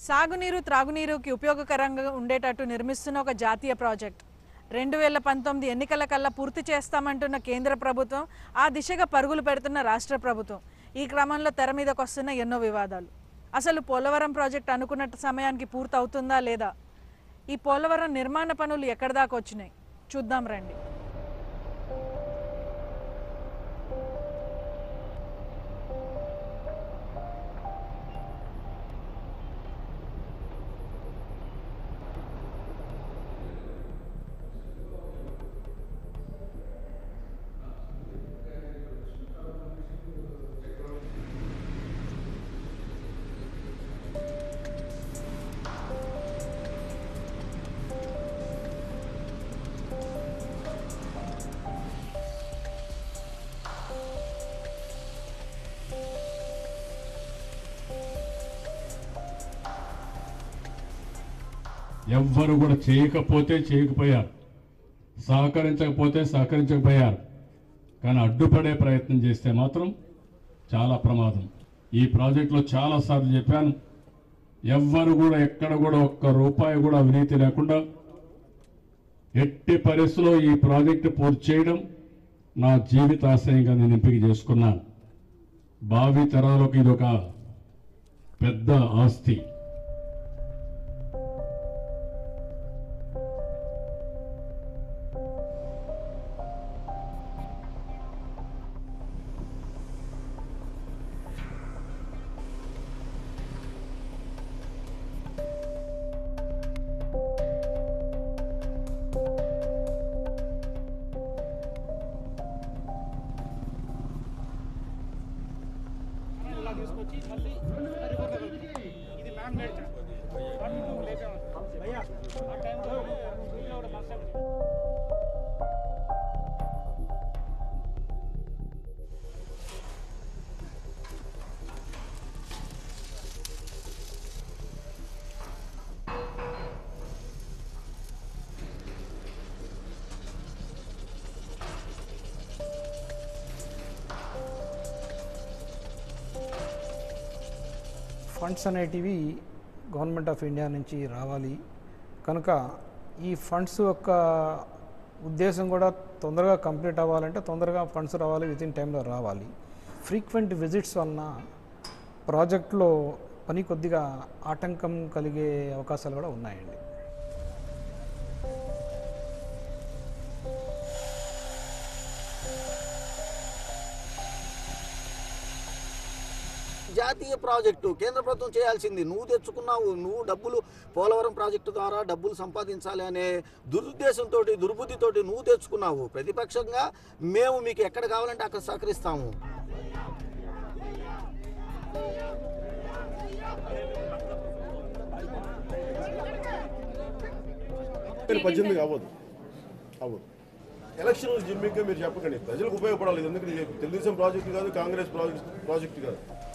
సాగునీరు త్రాగునీరుకి ఉపయోగకరంగా ఉండేటట్టు నిర్మిస్తున్న ఒక జాతీయ ప్రాజెక్ట్ రెండు వేల పంతొమ్మిది ఎన్నికల కల్లా పూర్తి చేస్తామంటున్న కేంద్ర ప్రభుత్వం ఆ దిశగా పరుగులు పెడుతున్న రాష్ట్ర ప్రభుత్వం ఈ క్రమంలో తెర మీదకు వస్తున్న ఎన్నో వివాదాలు అసలు పోలవరం ప్రాజెక్ట్ అనుకున్న సమయానికి పూర్తి అవుతుందా లేదా ఈ పోలవరం నిర్మాణ పనులు ఎక్కడి దాకా వచ్చినాయి చూద్దాం రండి ఎవ్వరు కూడా చేయకపోతే చేయకపోయారు సహకరించకపోతే సహకరించకపోయారు కానీ అడ్డుపడే ప్రయత్నం చేస్తే మాత్రం చాలా ప్రమాదం ఈ ప్రాజెక్టులో చాలాసార్లు చెప్పాను ఎవ్వరు కూడా ఎక్కడ కూడా ఒక్క రూపాయి కూడా అవినీతి లేకుండా ఎట్టి పరిస్థితుల్లో ఈ ప్రాజెక్టు పూర్తి చేయడం నా జీవితాశయంగా నేను ఎంపిక చేసుకున్నాను భావి తరాలకు ఇది ఒక పెద్ద ఆస్తి ఇలా తీసుకొచ్చి మళ్ళీ రివర్లో కలుపుతాం. ఇది మ్యాన్ మేడ్ ఛానల్ లేపాము ఆ టైంలో వీళ్ళు కూడా బస్ స్టాండ్ ఫండ్స్ అనేటివి గవర్నమెంట్ ఆఫ్ ఇండియా నుంచి రావాలి కనుక ఈ ఫండ్స్ యొక్క ఉద్దేశం కూడా తొందరగా కంప్లీట్ అవ్వాలంటే తొందరగా ఫండ్స్ రావాలి విత్ ఇన్ టైంలో రావాలి ఫ్రీక్వెంట్ విజిట్స్ వలన ప్రాజెక్టులో పని కొద్దిగా ఆటంకం కలిగే అవకాశాలు కూడా ఉన్నాయండి జాతీయ ప్రాజెక్టు కేంద్ర ప్రభుత్వం చేయాల్సింది నువ్వు తెచ్చుకున్నావు నువ్వు డబ్బులు పోలవరం ప్రాజెక్టు ద్వారా డబ్బులు సంపాదించాలి అనే దురుద్దేశంతో దుర్బుద్ధితోటి నువ్వు తెచ్చుకున్నావు ప్రతిపక్షంగా మేము మీకు ఎక్కడ కావాలంటే అక్కడ సహకరిస్తాము వేల పద్దెనిమిది అవ్వదు అవ్వదు ఎలక్షన్ జిమ్మింగ్గా మీరు చెప్పకండి ప్రజలకు ఉపయోగపడాలి ఇది ఎందుకంటే ఇది తెలుగుదేశం ప్రాజెక్టు కాదు కాంగ్రెస్ ప్రాజెక్ట్ ప్రాజెక్టు కాదు